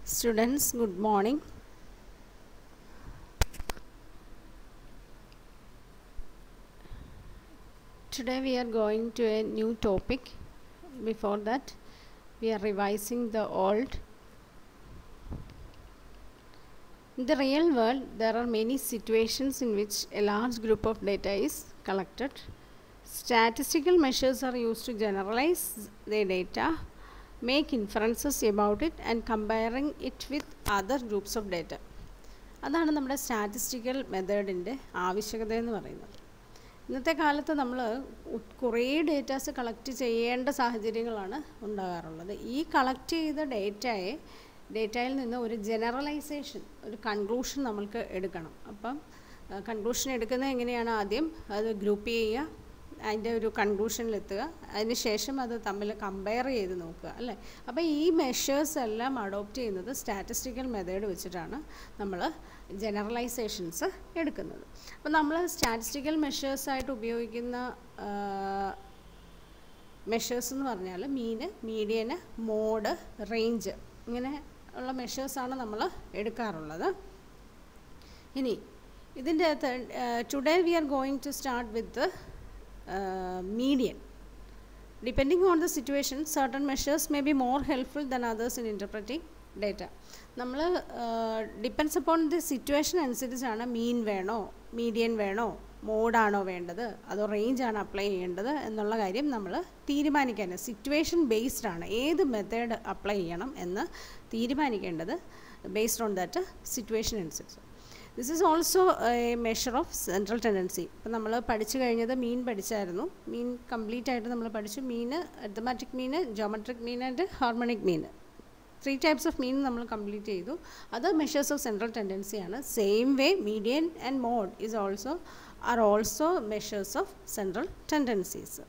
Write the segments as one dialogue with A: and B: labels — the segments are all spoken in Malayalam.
A: Students, good morning. Today we are going to a new topic. Before that, we are revising the old. In the real world, there are many situations in which a large group of data is collected. Statistical measures are used to generalize the data, make inferences about it, and comparing it with other groups of data. അതാണ് നമ്മുടെ സ്റ്റാറ്റിസ്റ്റിക്കൽ മെത്തേഡിൻ്റെ ആവശ്യകത എന്ന് പറയുന്നത് ഇന്നത്തെ കാലത്ത് നമ്മൾ കുറേ ഡേറ്റാസ് കളക്ട് ചെയ്യേണ്ട സാഹചര്യങ്ങളാണ് ഉണ്ടാകാറുള്ളത് ഈ കളക്ട് ചെയ്ത ഡേറ്റയെ ഡേറ്റയിൽ നിന്ന് ഒരു ജനറലൈസേഷൻ ഒരു കൺക്ലൂഷൻ നമ്മൾക്ക് എടുക്കണം അപ്പം കൺക്ലൂഷൻ എടുക്കുന്നത് എങ്ങനെയാണ് ആദ്യം അത് ഗ്രൂപ്പ് ചെയ്യുക അതിൻ്റെ ഒരു കൺക്ലൂഷനിലെത്തുക അതിന് ശേഷം അത് തമ്മിൽ കമ്പയർ ചെയ്ത് നോക്കുക അല്ലേ അപ്പോൾ ഈ മെഷേഴ്സ് എല്ലാം അഡോപ്റ്റ് ചെയ്യുന്നത് സ്റ്റാറ്റിസ്റ്റിക്കൽ മെത്തേഡ് വെച്ചിട്ടാണ് നമ്മൾ ജനറലൈസേഷൻസ് എടുക്കുന്നത് അപ്പോൾ നമ്മൾ സ്റ്റാറ്റിസ്റ്റിക്കൽ മെഷേഴ്സായിട്ട് ഉപയോഗിക്കുന്ന മെഷേഴ്സ് എന്ന് പറഞ്ഞാൽ മീന് മീഡിയന് മോഡ് റേഞ്ച് ഇങ്ങനെ ഉള്ള മെഷേഴ്സാണ് നമ്മൾ എടുക്കാറുള്ളത് ഇനി ഇതിൻ്റെ അകത്ത് today we are going to start with median. Depending on the situation, certain measures may be more helpful than others in interpreting data. നമ്മൾ ഡിപ്പെൻസ് അപ്പോൺ ദി സിറ്റുവേഷൻ അനുസരിച്ചാണ് മീൻ വേണോ മീഡിയൻ വേണോ മോഡാണോ വേണ്ടത് അതോ റേഞ്ച് ആണ് അപ്ലൈ ചെയ്യേണ്ടത് എന്നുള്ള കാര്യം നമ്മൾ തീരുമാനിക്കാൻ സിറ്റുവേഷൻ ബേസ്ഡ് ആണ് ഏത് മെത്തേഡ് അപ്ലൈ ചെയ്യണം എന്ന് തീരുമാനിക്കേണ്ടത് ബേസ്ഡ് ഓൺ ദാറ്റ് സിറ്റുവേഷൻ അനുസരിച്ച് this is also a measure of central tendency ഇപ്പം നമ്മൾ പഠിച്ചു കഴിഞ്ഞത് മീൻ പഠിച്ചായിരുന്നു മീൻ കംപ്ലീറ്റ് ആയിട്ട് നമ്മൾ പഠിച്ചു mean arithmetic mean geometric mean and harmonic mean three types of mean നമ്മൾ കംപ്ലീറ്റ് ചെയ്തു അത് മെഷേഴ്സ് ഓഫ് സെൻട്രൽ ടെൻഡൻസിയാണ് same way median and mode is also are also measures of central tendencies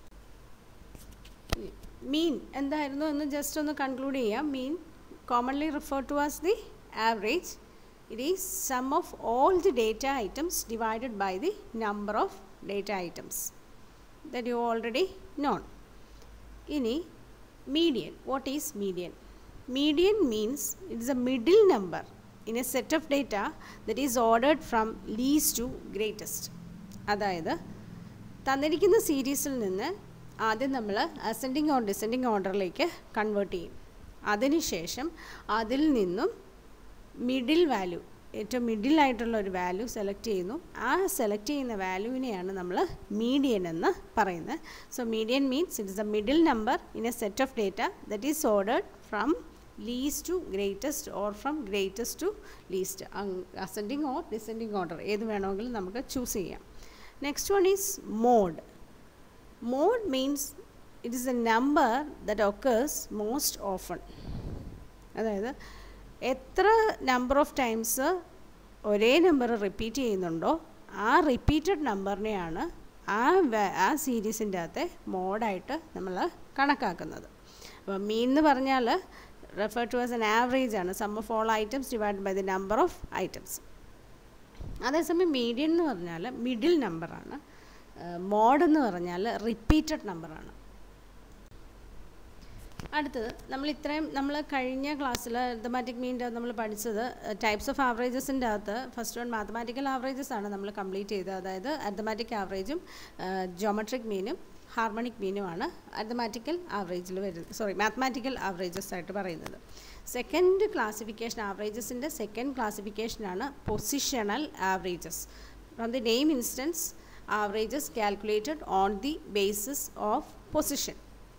A: mean എന്തായിരുന്നു എന്ന് ജസ്റ്റ് ഒന്ന് കൺക്ലൂഡ് ചെയ്യാം mean commonly refer to as the average it is sum of all the data items divided by the number of data items that you already known ini median what is median median means it is a middle number in a set of data that is ordered from least to greatest അതായത് തന്നിരിക്കുന്ന സീരീസിൽ നിന്ന് ആദ്യം നമ്മൾ അസെൻഡിങ് ഓർ ഡിസെൻഡിങ് ഓർഡറിലേക്ക് കൺവേർട്ട് ചെയ്യും അതിനുശേഷം അതിൽ നിന്നും മിഡിൽ വാല്യൂ ഏറ്റവും മിഡിലായിട്ടുള്ള ഒരു വാല്യൂ സെലക്ട് ചെയ്യുന്നു ആ സെലക്ട് ചെയ്യുന്ന വാല്യൂവിനെയാണ് നമ്മൾ മീഡിയൻ എന്ന് പറയുന്നത് so median means it is a middle number in a set of data that is ordered from least to greatest or from greatest to least ascending or descending order ഏത് വേണമെങ്കിലും നമുക്ക് ചൂസ് ചെയ്യാം next one is mode mode means it is a number that occurs most often അതായത് എത്ര നമ്പർ ഓഫ് ടൈംസ് ഒരേ നമ്പർ റിപ്പീറ്റ് ചെയ്യുന്നുണ്ടോ ആ റിപ്പീറ്റഡ് നമ്പറിനെയാണ് ആ ആ സീരീസിൻ്റെ അകത്തെ മോഡായിട്ട് നമ്മൾ കണക്കാക്കുന്നത് അപ്പോൾ മീൻ എന്ന് പറഞ്ഞാൽ refer to as an average ആണ് sum of all items divide by the number of items അതേസമയം മീഡിയൻ എന്ന് പറഞ്ഞാൽ മിഡിൽ നമ്പറാണ് മോഡ് എന്ന് പറഞ്ഞാൽ റിപ്പീറ്റഡ് നമ്പറാണ് അടുത്തത് നമ്മൾ ഇത്രയും നമ്മൾ കഴിഞ്ഞ ക്ലാസ്സിൽ അത്തമാറ്റിക് മീൻ്റെ നമ്മൾ പഠിച്ചത് ടൈപ്സ് ഓഫ് ആവറേജസിൻ്റെ അകത്ത് ഫസ്റ്റ് വൺ മാത്തമാറ്റിക്കൽ ആവറേജസ് ആണ് നമ്മൾ കംപ്ലീറ്റ് ചെയ്തത് അതായത് അത്തമാറ്റിക് ആവറേജും ജോമെട്രിക് മീനും ഹാർമോണിക് മീനുമാണ് അത്തമാറ്റിക്കൽ ആവറേജിൽ വരുന്നത് സോറി മാത്തമാറ്റിക്കൽ ആവറേജസ് ആയിട്ട് പറയുന്നത് സെക്കൻഡ് ക്ലാസിഫിക്കേഷൻ ആവറേജസിൻ്റെ സെക്കൻഡ് ക്ലാസിഫിക്കേഷനാണ് positional averages from the name instance averages calculated on the basis of position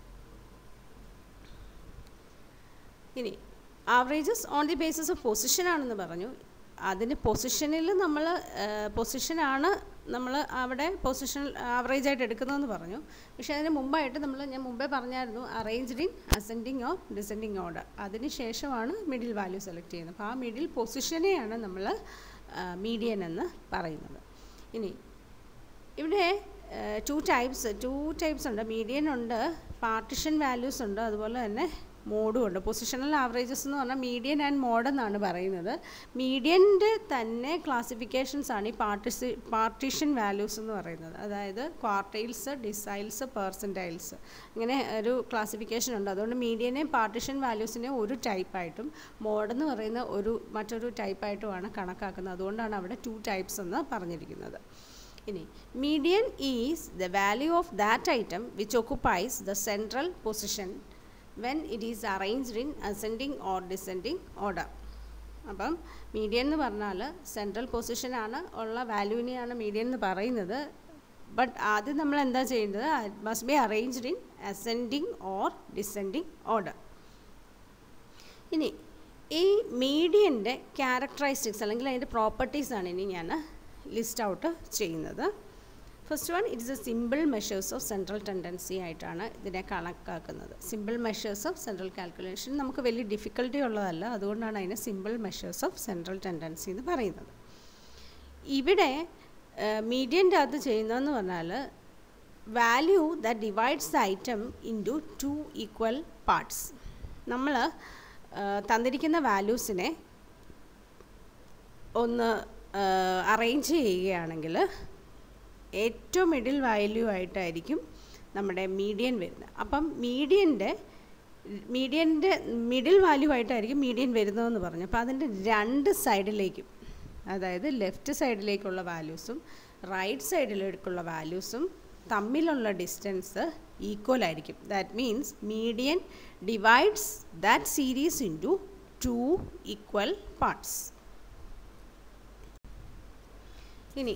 A: ഇനി averages on the basis of position ആണെന്ന് പറഞ്ഞു അതിന് പൊസിഷനിൽ നമ്മൾ പൊസിഷനാണ് നമ്മൾ അവിടെ പൊസിഷൻ ആവറേജ് ആയിട്ട് എടുക്കുന്നതെന്ന് പറഞ്ഞു പക്ഷേ അതിന് മുമ്പായിട്ട് നമ്മൾ ഞാൻ മുമ്പേ പറഞ്ഞായിരുന്നു arranged in ascending or descending order അതിന് ശേഷമാണ് മിഡിൽ വാല്യൂ സെലക്ട് ചെയ്യുന്നത് അപ്പോൾ ആ മിഡിൽ പൊസിഷനെയാണ് നമ്മൾ മീഡിയൻ എന്ന് പറയുന്നത് ഇനി ഇവിടെ ടു ടൈപ്സ് ടു ടൈപ്സ് ഉണ്ട് മീഡിയൻ ഉണ്ട് പാർട്ടിഷൻ വാല്യൂസ് ഉണ്ട് അതുപോലെ തന്നെ മോഡും ഉണ്ട് പൊസിഷണൽ ആവറേജസ് എന്ന് പറഞ്ഞാൽ മീഡിയൻ ആൻഡ് മോഡ് എന്നാണ് പറയുന്നത് മീഡിയൻ്റെ തന്നെ ക്ലാസിഫിക്കേഷൻസ് ആണ് ഈ പാർട്ടിസി പാർട്ടീഷൻ വാല്യൂസ് എന്ന് പറയുന്നത് അതായത് ക്വാർട്ടൈൽസ് ഡിസൈൽസ് പെർസെൻറ്റൈൽസ് ഇങ്ങനെ ഒരു ക്ലാസിഫിക്കേഷൻ ഉണ്ട് അതുകൊണ്ട് മീഡിയനെ പാർട്ടിഷൻ വാല്യൂസിനെ ഒരു ടൈപ്പായിട്ടും മോഡ് എന്ന് പറയുന്ന ഒരു മറ്റൊരു ടൈപ്പായിട്ടുമാണ് കണക്കാക്കുന്നത് അതുകൊണ്ടാണ് അവിടെ ടു ടൈപ്സ് എന്ന് പറഞ്ഞിരിക്കുന്നത് ഇനി median is the value of that item which occupies the central position when it is arranged in ascending or descending order അപ്പം മീഡിയൻ എന്ന് പറഞ്ഞാൽ സെൻട്രൽ പൊസിഷനാണ് ഉള്ള വാല്യൂവിനെയാണ് മീഡിയൻ എന്ന് പറയുന്നത് ബട്ട് ആദ്യം നമ്മൾ എന്താ ചെയ്യേണ്ടത് must be arranged in ascending or descending order ഇനി ഈ മീഡിയൻ്റെ ക്യാരക്ടറിസ്റ്റിക്സ് അല്ലെങ്കിൽ അതിൻ്റെ പ്രോപ്പർട്ടീസാണ് ഇനി ഞാൻ ലിസ്റ്റ് ഔട്ട് ചെയ്യുന്നത് first one it's a simple measures of central tendency ആയിട്ടാണ് ഇതിനെ കണക്കാക്കുന്നത് simple measures of central calculation നമുക്ക് വലിയ ഡിഫിക്കൽട്ടി ഉള്ളതല്ല അതുകൊണ്ടാണ് അതിനെ simple measures of central tendency എന്ന് പറയുന്നത് ഇവിടെ മീഡിയൻ്റെ അകത്ത് ചെയ്യുന്നതെന്ന് പറഞ്ഞാൽ value that divides the item into two equal parts നമ്മൾ തന്നിരിക്കുന്ന വാല്യൂസിനെ ഒന്ന് അറേഞ്ച് ചെയ്യുകയാണെങ്കിൽ ഏറ്റവും മിഡിൽ വാല്യൂ ആയിട്ടായിരിക്കും നമ്മുടെ മീഡിയൻ വരുന്നത് അപ്പം മീഡിയൻ്റെ മീഡിയൻ്റെ മിഡിൽ വാല്യൂ ആയിട്ടായിരിക്കും മീഡിയൻ വരുന്നതെന്ന് പറഞ്ഞു അപ്പോൾ അതിൻ്റെ രണ്ട് സൈഡിലേക്കും അതായത് ലെഫ്റ്റ് സൈഡിലേക്കുള്ള വാല്യൂസും റൈറ്റ് സൈഡിലേക്കുള്ള വാല്യൂസും തമ്മിലുള്ള ഡിസ്റ്റൻസ് ഈക്വൽ ആയിരിക്കും that means median divides that series into two equal parts ഇനി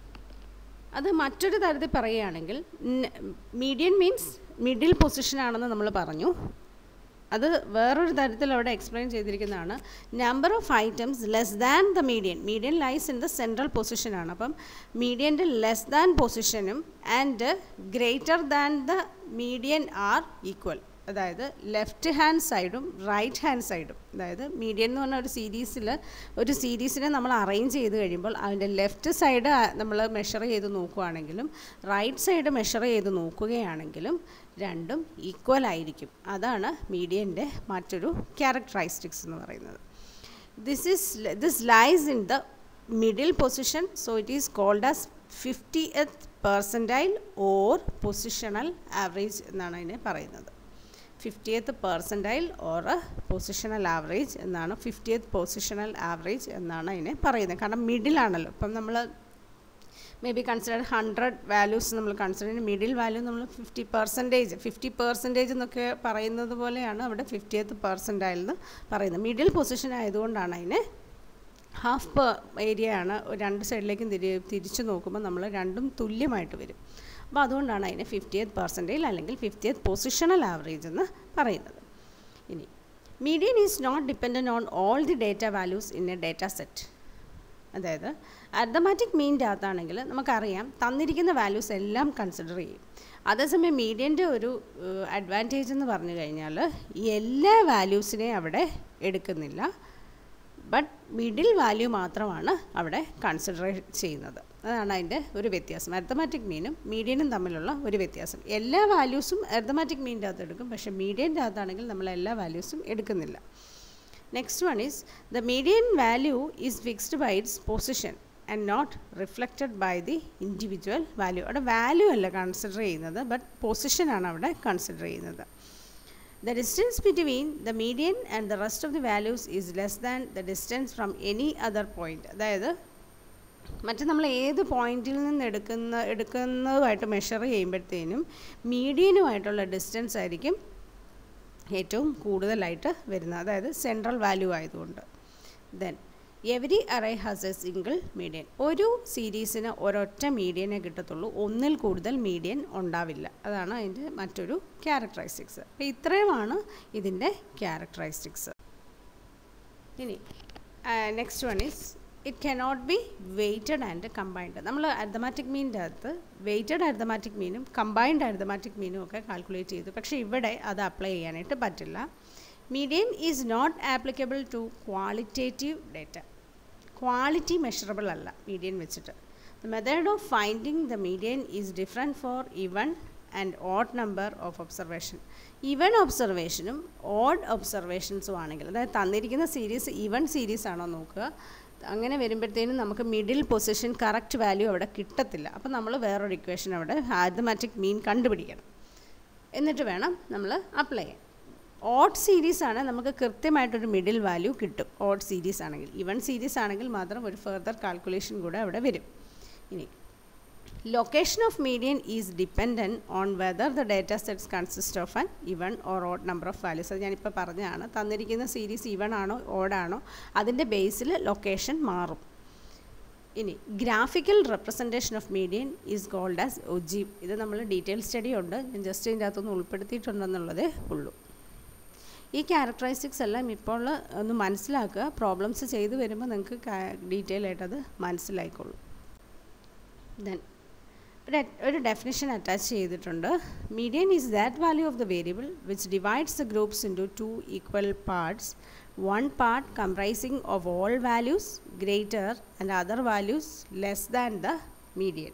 A: അത് മറ്റൊരു തരത്തിൽ പറയുകയാണെങ്കിൽ മീഡിയൻ മീൻസ് മിഡിൽ പൊസിഷനാണെന്ന് നമ്മൾ പറഞ്ഞു അത് വേറൊരു തരത്തിൽ അവിടെ എക്സ്പ്ലെയിൻ ചെയ്തിരിക്കുന്നതാണ് number of items less than the median median lies in the central പൊസിഷനാണ് അപ്പം മീഡിയൻ്റെ ലെസ് ദാൻ പൊസിഷനും and greater than the median are equal അതായത് ലെഫ്റ്റ് ഹാൻഡ് സൈഡും റൈറ്റ് ഹാൻഡ് സൈഡും അതായത് മീഡിയൻ എന്ന് പറഞ്ഞ ഒരു സീരീസിൽ ഒരു സീരീസിനെ നമ്മൾ അറേഞ്ച് ചെയ്ത് കഴിയുമ്പോൾ അതിൻ്റെ ലെഫ്റ്റ് സൈഡ് നമ്മൾ മെഷർ ചെയ്ത് നോക്കുകയാണെങ്കിലും റൈറ്റ് സൈഡ് മെഷർ ചെയ്ത് നോക്കുകയാണെങ്കിലും രണ്ടും ഈക്വൽ ആയിരിക്കും അതാണ് മീഡിയൻ്റെ മറ്റൊരു ക്യാരക്ടറൈസ്റ്റിക്സ് എന്ന് പറയുന്നത് this is this lies in the middle position so it is called as fiftieth percentile or positional average എന്നാണ് അതിനെ പറയുന്നത് fiftieth percentile or positional average എന്നാണ് ഫിഫ്റ്റിയത്ത് പൊസിഷണൽ ആവറേജ് എന്നാണ് അതിനെ പറയുന്നത് കാരണം മിഡിലാണല്ലോ ഇപ്പം നമ്മൾ may be consider hundred values നമ്മൾ കൺസിഡർ ചെയ്യുന്ന മിഡിൽ വാല്യൂ നമ്മൾ ഫിഫ്റ്റി പെർസെൻറ്റേജ് ഫിഫ്റ്റി പെർസെൻറ്റേജ് എന്നൊക്കെ പറയുന്നത് പോലെയാണ് അവിടെ ഫിഫ്റ്റിയത്ത് പെർസെൻറ്റൈൽ എന്ന് പറയുന്നത് മിഡിൽ പൊസിഷൻ ആയതുകൊണ്ടാണ് അതിനെ ഹാഫ് പെർ ഏരിയ ആണ് രണ്ട് സൈഡിലേക്കും തിരി തിരിച്ചു നോക്കുമ്പോൾ നമ്മൾ രണ്ടും തുല്യമായിട്ട് വരും അപ്പോൾ അതുകൊണ്ടാണ് അതിനെ ഫിഫ്റ്റിയത്ത് പെർസെൻറ്റേജ് അല്ലെങ്കിൽ ഫിഫ്റ്റിയത്ത് പൊസിഷണൽ ആവറേജ് എന്ന് പറയുന്നത് ഇനി median is not dependent on all the data values in a data set അതായത് അർദ്ധമാറ്റിക് മീൻ്റെ അകത്താണെങ്കിൽ നമുക്കറിയാം തന്നിരിക്കുന്ന വാല്യൂസ് എല്ലാം കൺസിഡർ ചെയ്യും അതേസമയം മീഡിയൻ്റെ ഒരു അഡ്വാൻറ്റേജ് എന്ന് പറഞ്ഞു കഴിഞ്ഞാൽ എല്ലാ വാല്യൂസിനെയും അവിടെ എടുക്കുന്നില്ല ബട്ട് മിഡിൽ വാല്യൂ മാത്രമാണ് അവിടെ കൺസിഡർ ചെയ്യുന്നത് അതാണ് അതിൻ്റെ ഒരു വ്യത്യാസം അർദ്ധമാറ്റിക് മീനും മീഡിയനും തമ്മിലുള്ള ഒരു വ്യത്യാസം എല്ലാ വാല്യൂസും അർദ്ധമാറ്റിക് മീനിൻ്റെ അകത്ത് എടുക്കും പക്ഷേ മീഡിയൻ്റെ അകത്താണെങ്കിൽ നമ്മൾ എല്ലാ വാല്യൂസും എടുക്കുന്നില്ല next one is the median value is fixed by its position and not reflected by the individual value അവിടെ വാല്യൂ അല്ല കൺസിഡർ ചെയ്യുന്നത് ബട്ട് പൊസിഷനാണ് അവിടെ കൺസിഡർ ചെയ്യുന്നത് The distance between the median and the rest of the values is less than the distance from any other point. അതായത് മറ്റു നമ്മൾ ഏത് പോയിന്റിൽ നിന്ന് എടുക്കുന്ന എടുക്കുന്നതുമായിട്ട് മെഷർ ചെയ്യുമ്പോഴത്തേനും മീഡിയനുമായിട്ടുള്ള ഡിസ്റ്റൻസ് ആയിരിക്കും ഏറ്റവും കൂടുതലായിട്ട് വരുന്നത് അതായത് സെൻട്രൽ വാല്യൂ ആയതുകൊണ്ട് then every array has a single median ഒരു സീരീസിന് ഒരൊറ്റ മീഡിയനെ കിട്ടത്തുള്ളൂ ഒന്നിൽ കൂടുതൽ മീഡിയൻ ഉണ്ടാവില്ല അതാണ് അതിൻ്റെ മറ്റൊരു ക്യാരക്ടറിസ്റ്റിക്സ് അപ്പോൾ ഇത്രയുമാണ് ഇതിൻ്റെ ക്യാരക്ടറിസ്റ്റിക്സ് ഇനി next one is it cannot be weighted and combined നമ്മൾ അർദ്ധമാറ്റിക് മീനിൻ്റെ അകത്ത് വെയ്റ്റഡ് അർദ്ധമാറ്റിക് മീനും കമ്പൈൻഡ് അർദ്ധമാറ്റിക് മീനും ഒക്കെ കാൽക്കുലേറ്റ് ചെയ്തു പക്ഷേ ഇവിടെ അത് അപ്ലൈ ചെയ്യാനായിട്ട് പറ്റില്ല median is not applicable to qualitative data quality measurable അല്ല മീഡിയൻ വെച്ചിട്ട് the method of finding the median is different for even and odd number of observation even ഒബ്സർവേഷനും ഓഡ് ഒബ്സർവേഷൻസും ആണെങ്കിൽ അതായത് തന്നിരിക്കുന്ന സീരീസ് ഇവൺ സീരീസ് ആണോ നോക്കുക അങ്ങനെ വരുമ്പോഴത്തേനും നമുക്ക് മിഡിൽ പൊസിഷൻ കറക്റ്റ് വാല്യൂ അവിടെ കിട്ടത്തില്ല അപ്പോൾ നമ്മൾ വേറൊരു ഇക്വേഷൻ അവിടെ ആദ്യമാറ്റിക് മീൻ കണ്ടുപിടിക്കണം എന്നിട്ട് വേണം നമ്മൾ അപ്ലൈ ചെയ്യാൻ ഓഡ് സീരീസ് ആണ് നമുക്ക് കൃത്യമായിട്ടൊരു മിഡിൽ വാല്യൂ കിട്ടും ഓഡ് സീരീസ് ആണെങ്കിൽ ഇവൺ സീരീസ് ആണെങ്കിൽ മാത്രം ഒരു ഫെർദർ കാൽക്കുലേഷൻ കൂടെ അവിടെ വരും ഇനി location of median is dependent on whether the data sets consist of an even or odd number of values അത് ഞാനിപ്പോൾ പറഞ്ഞതാണ് തന്നിരിക്കുന്ന സീരീസ് ഇവൺ ആണോ ഓഡാണോ അതിൻ്റെ ബേസിൽ ലൊക്കേഷൻ മാറും ഇനി graphical representation of median is called as ഒജീബ് ഇത് നമ്മൾ ഡീറ്റെയിൽ സ്റ്റഡി ഉണ്ട് ഞാൻ ജസ്റ്റ് ഇതിൻ്റെ അകത്തൊന്ന് ഉൾപ്പെടുത്തിയിട്ടുണ്ടെന്നുള്ളതേ ഉള്ളൂ ഈ ക്യാരക്ടറിസ്റ്റിക്സ് എല്ലാം ഇപ്പോൾ ഒന്ന് മനസ്സിലാക്കുക പ്രോബ്ലംസ് ചെയ്തു വരുമ്പോൾ നിങ്ങൾക്ക് ഡീറ്റെയിൽ ആയിട്ടത് മനസ്സിലായിക്കോളൂ ദെൻ ഒരു ഒരു ഡെഫിനിഷൻ അറ്റാച്ച് ചെയ്തിട്ടുണ്ട് median is that value of the variable which divides the groups into two equal parts one part comprising of all values greater and other values less than the median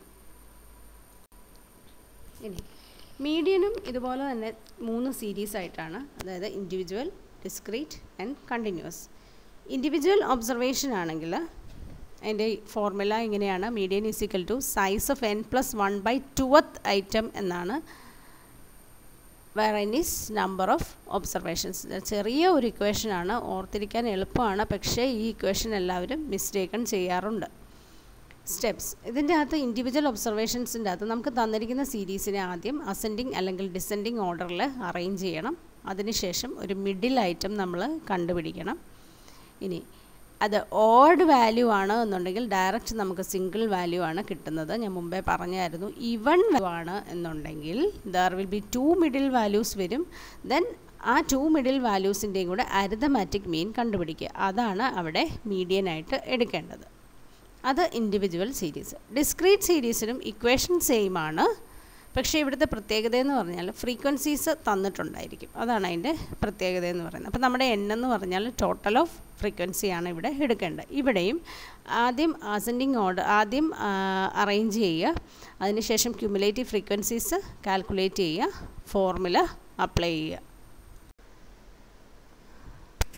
A: ഇനി മീഡിയനും ഇതുപോലെ തന്നെ മൂന്ന് സീരീസ് ആയിട്ടാണ് അതായത് individual discrete and continuous individual observation ആണെങ്കിൽ അതിൻ്റെ ഫോർമുല ഇങ്ങനെയാണ് median is equal to size of N plus one by two th item എന്നാണ് വെറൈനീസ് നമ്പർ ഓഫ് ഒബ്സർവേഷൻസ് ചെറിയ ഒരു ഇക്വേഷനാണ് ഓർത്തിരിക്കാൻ എളുപ്പമാണ് പക്ഷേ ഈ ഇക്വേഷൻ എല്ലാവരും മിസ്റ്റേക്കൺ ചെയ്യാറുണ്ട് സ്റ്റെപ്സ് ഇതിൻ്റെ അകത്ത് ഇൻഡിവിജ്വൽ ഒബ്സർവേഷൻസിൻ്റെ അകത്ത് നമുക്ക് തന്നിരിക്കുന്ന സീരീസിനെ ആദ്യം അസെൻഡിങ് അല്ലെങ്കിൽ ഡിസെൻഡിങ് ഓർഡറിൽ അറേഞ്ച് ചെയ്യണം അതിനുശേഷം ഒരു മിഡിൽ ഐറ്റം നമ്മൾ കണ്ടുപിടിക്കണം ഇനി അത് ഓഡ് വാല്യൂ ആണ് എന്നുണ്ടെങ്കിൽ ഡയറക്റ്റ് നമുക്ക് സിംഗിൾ വാല്യൂ ആണ് കിട്ടുന്നത് ഞാൻ മുമ്പേ പറഞ്ഞായിരുന്നു ഇവൺ വാല്യൂ ആണ് എന്നുണ്ടെങ്കിൽ there will be two middle values വരും ദെൻ ആ ടു മിഡിൽ വാല്യൂസിൻ്റെയും കൂടെ അരിതമാറ്റിക് മീൻ കണ്ടുപിടിക്കുക അതാണ് അവിടെ മീഡിയനായിട്ട് എടുക്കേണ്ടത് അത് ഇൻഡിവിജ്വൽ സീരീസ് ഡിസ്ക്രീറ്റ് സീരീസിനും ഇക്വേഷൻ സെയിം ആണ് പക്ഷേ ഇവിടുത്തെ പ്രത്യേകത എന്ന് പറഞ്ഞാൽ ഫ്രീക്വൻസീസ് തന്നിട്ടുണ്ടായിരിക്കും അതാണ് അതിൻ്റെ പ്രത്യേകത എന്ന് പറയുന്നത് അപ്പോൾ നമ്മുടെ എൻ എന്ന് പറഞ്ഞാൽ ടോട്ടൽ ഓഫ് ഫ്രീക്വൻസിയാണ് ഇവിടെ എടുക്കേണ്ടത് ഇവിടെയും ആദ്യം അസെൻഡിങ് ഓർഡർ ആദ്യം അറേഞ്ച് ചെയ്യുക അതിനുശേഷം ക്യുമുലേറ്റീവ് ഫ്രീക്വൻസീസ് കാൽക്കുലേറ്റ് ചെയ്യുക ഫോർമുല അപ്ലൈ ചെയ്യുക